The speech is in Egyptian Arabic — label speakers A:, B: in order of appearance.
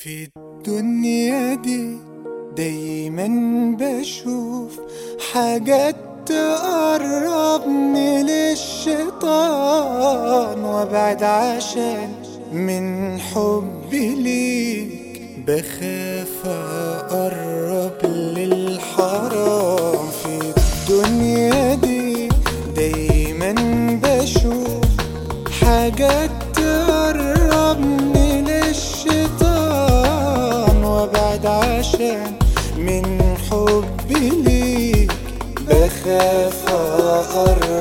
A: في الدنيا دي دايما بشوف حاجات تقربني للشيطان وابعد عشان من حبي ليك بخاف اقرب للحرام في الدنيا دي دايما بشوف حاجات تقربني للشيطان وابعد عشان من حبي ليك بخاف اقرب